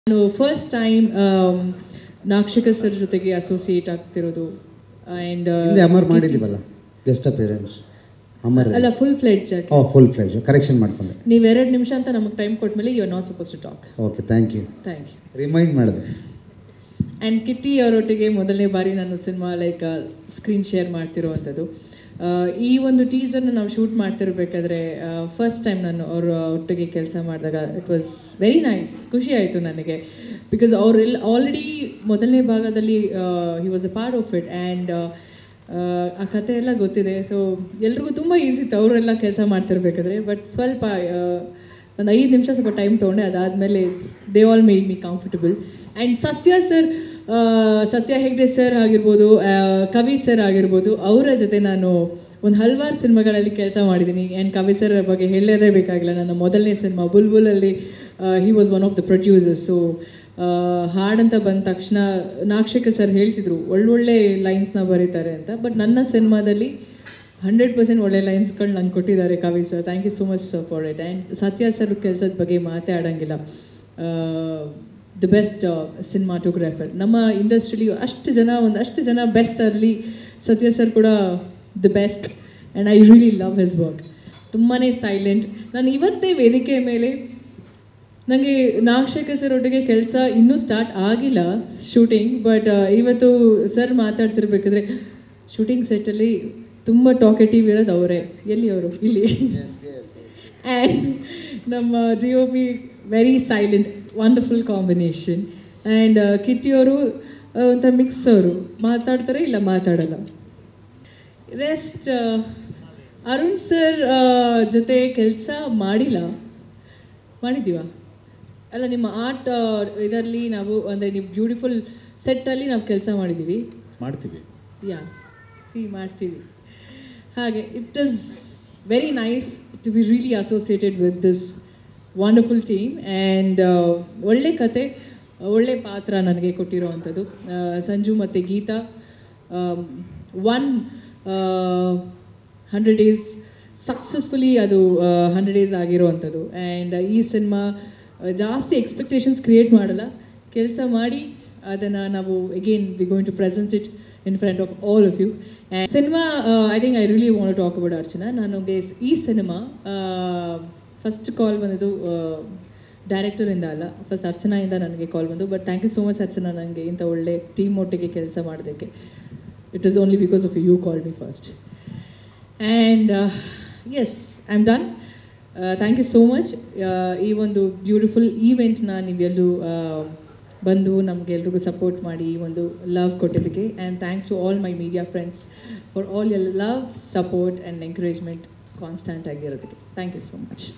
ನಾನು first time ನಾಕ್ಷಕ sir ಜೊತೆಗೆ ಅಸೋಸಿಯೇಟ್ ಆಗ್ತಿರೋದು ಆ್ಯಂಡ್ ಹಿಂದೆ ಅಮರ್ ಮಾಡಿದ್ದೀವಲ್ಲ ಗೆಸ್ಟ್ ಅಪಿಯರೆನ್ಸ್ ಅಮರ್ ಅಲ್ಲ ಫುಲ್ ಫ್ಲೆಡ್ಜ್ ಆಗಿ ಓ ಫುಲ್ ಫ್ಲೆಜ್ ಕರೆಕ್ಷನ್ ಮಾಡ್ಕೊಂಡೆ ನೀವು ಎರಡು ನಿಮಿಷ ಅಂತ ನಮಗೆ ಟೈಮ್ ಕೊಟ್ಮೇಲೆ you are not suppose to talk okay thank you thank you remind ಮಾಡಿದೆ ಆ್ಯಂಡ್ ಕಿಟ್ಟಿ ಅವರೊಟ್ಟಿಗೆ ಮೊದಲನೇ ಬಾರಿ ನಾನು ಸಿನಿಮಾ ಲೈಕ್ ಸ್ಕ್ರೀನ್ ಶೇರ್ ಮಾಡ್ತಿರೋವಂಥದ್ದು ಆ, ಈ ಒಂದು ಟೀಸರ್ನ ನಾವು ಶೂಟ್ ಮಾಡ್ತಿರ್ಬೇಕಾದ್ರೆ ಫಸ್ಟ್ ಟೈಮ್ ನಾನು ಅವ್ರ ಒಟ್ಟಿಗೆ ಕೆಲಸ ಮಾಡಿದಾಗ ಇಟ್ ವಾಸ್ ವೆರಿ ನೈಸ್ ಖುಷಿ ಆಯಿತು ನನಗೆ ಬಿಕಾಸ್ ಅವರೆಲ್ಲ ಆಲ್ರೆಡಿ ಮೊದಲನೇ ಭಾಗದಲ್ಲಿ he was a part of it and ಆ ಕತೆ ಎಲ್ಲ ಗೊತ್ತಿದೆ ಸೊ ಎಲ್ರಿಗೂ ತುಂಬ ಈಸಿ ಇತ್ತು ಅವರೆಲ್ಲ ಕೆಲಸ ಮಾಡ್ತಿರ್ಬೇಕಾದ್ರೆ ಬಟ್ ಸ್ವಲ್ಪ ಒಂದು ಐದು ನಿಮಿಷ ಸ್ವಲ್ಪ ಟೈಮ್ ತೊಗೊಂಡೆ ಅದಾದಮೇಲೆ they all made me comfortable and Satya sir Satya Hegde sir ಆಗಿರ್ಬೋದು ಆ, ಕವಿ ಸರ್ ಆಗಿರ್ಬೋದು ಅವರ ಜೊತೆ ನಾನು ಒಂದು ಹಲವಾರು ಸಿನಿಮಾಗಳಲ್ಲಿ ಕೆಲಸ ಮಾಡಿದ್ದೀನಿ ಆ್ಯಂಡ್ ಕವಿ ಸರ್ ಬಗ್ಗೆ ಹೇಳೋದೇ ಬೇಕಾಗಿಲ್ಲ ನನ್ನ ಮೊದಲನೇ ಸಿನಿಮಾ ಬುಲ್ಬುಲಲ್ಲಿ he was one of the producers so ಹಾಡಂತ ಬಂದ ತಕ್ಷಣ ನಾಕ್ಷಕ ಸರ್ ಹೇಳ್ತಿದ್ರು ಒಳ್ಳೊಳ್ಳೆ ಲೈನ್ಸ್ನ ಬರೀತಾರೆ ಅಂತ ಬಟ್ ನನ್ನ ಸಿನಿಮಾದಲ್ಲಿ ಹಂಡ್ರೆಡ್ ಪರ್ಸೆಂಟ್ ಒಳ್ಳೆ ಲೈನ್ಸ್ಗಳು ನಂಗೆ ಕೊಟ್ಟಿದ್ದಾರೆ ಕವಿ sir thank you so much sir for it and Satya sir ಕೆಲಸದ ಬಗ್ಗೆ ಮಾತೇ ಆಡಂಗಿಲ್ಲ ದಿ ಬೆಸ್ಟ್ ಸಿನಿಮಾಟೋಗ್ರಾಫರ್ ನಮ್ಮ ಇಂಡಸ್ಟ್ರಿಲಿ ಅಷ್ಟು ಜನ ಒಂದಷ್ಟು ಜನ ಬೆಸ್ಟ್ ಅಲ್ಲಿ ಸತ್ಯ ಸರ್ ಕೂಡ the best and I really love his work ತುಂಬಾ ಸೈಲೆಂಟ್ ನಾನು ಇವತ್ತೇ ವೇದಿಕೆ ಮೇಲೆ ನನಗೆ ನಾಗಶೇಖರ್ ಸರ್ ಒಟ್ಟಿಗೆ ಕೆಲಸ ಇನ್ನೂ ಸ್ಟಾರ್ಟ್ ಆಗಿಲ್ಲ ಶೂಟಿಂಗ್ ಬಟ್ ಇವತ್ತು ಸರ್ ಮಾತಾಡ್ತಿರ್ಬೇಕಾದ್ರೆ ಶೂಟಿಂಗ್ ಸೆಟ್ಟಲ್ಲಿ ತುಂಬ ಟಾಕೆಟಿವ್ ಇರೋದು ಅವರೇ ಎಲ್ಲಿ ಅವರು ಇಲ್ಲಿ ಆ್ಯಂಡ್ ನಮ್ಮ D O P very silent wonderful combination and ಕಿಟ್ಟಿಯವರು ಒಂಥರ ಮಿಕ್ಸ್ ಅವರು ಮಾತಾಡ್ತಾರೆ ಇಲ್ಲ ಮಾತಾಡಲ್ಲ ರೆಸ್ಟ್ ಅರುಣ್ ಸರ್ ಜೊತೆ ಕೆಲಸ ಮಾಡಿಲ್ಲ ಮಾಡಿದ್ದೀವಾ ಅಲ್ಲ ನಿಮ್ಮ ಆರ್ಟ್ ಇದರಲ್ಲಿ ನಾವು ಅಂದರೆ ನೀವು ಬ್ಯೂಟಿಫುಲ್ ಸೆಟ್ಟಲ್ಲಿ ನಾವು ಕೆಲಸ ಮಾಡಿದ್ದೀವಿ ಮಾಡ್ತೀವಿ ಯಾ ಸಿ ಮಾಡ್ತೀವಿ ಹಾಗೆ it is very nice to be really associated with this wonderful team and ಒಳ್ಳೆ ಕತೆ ಒಳ್ಳೆ ಪಾತ್ರ ನನಗೆ ಕೊಟ್ಟಿರೋವಂಥದ್ದು ಆ, ಸಂಜು ಮತ್ತು Geetha one hundred days successfully ಅದು ಹಂಡ್ರೆಡ್ ಡೇಸ್ ಆಗಿರೋವಂಥದ್ದು ಆ್ಯಂಡ್ ಈ ಸಿನಿಮಾ ಜಾಸ್ತಿ ಎಕ್ಸ್ಪೆಕ್ಟೇಷನ್ಸ್ ಕ್ರಿಯೇಟ್ ಮಾಡಲ್ಲ ಕೆಲಸ ಮಾಡಿ ಅದನ್ನು ನಾವು again we going to present it in front of all of you ಸಿನಿಮಾ I think I really want talk about Archana ನನಗೆ ಈ ಸಿನಿಮಾ ಫಸ್ಟ್ ಕಾಲ್ ಬಂದಿದ್ದು ಡೈರೆಕ್ಟರಿಂದ ಅಲ್ಲ ಫಸ್ಟ್ ಅರ್ಚನಾಯಿಂದ ನನಗೆ ಕಾಲ್ ಬಂದು but thank you so much Archana ನನಗೆ ಇಂಥ ಒಳ್ಳೆ ಟೀಮ್ ಒಟ್ಟಿಗೆ ಕೆಲಸ ಮಾಡೋದಕ್ಕೆ it is only because of you call me first and yes I am done thank you so much ಈ ಒಂದು ಬ್ಯೂಟಿಫುಲ್ ಈವೆಂಟ್ನ ನೀವೆಲ್ಲರೂ ಬಂದು ನಮಗೆಲ್ರಿಗೂ ಸಪೋರ್ಟ್ ಮಾಡಿ ಈ ಒಂದು ಲವ್ ಕೊಟ್ಟಿದ್ದಕ್ಕೆ and thanks to all my media friends for all your love support and encouragement constant ಆಗಿರೋದಕ್ಕೆ thank you so much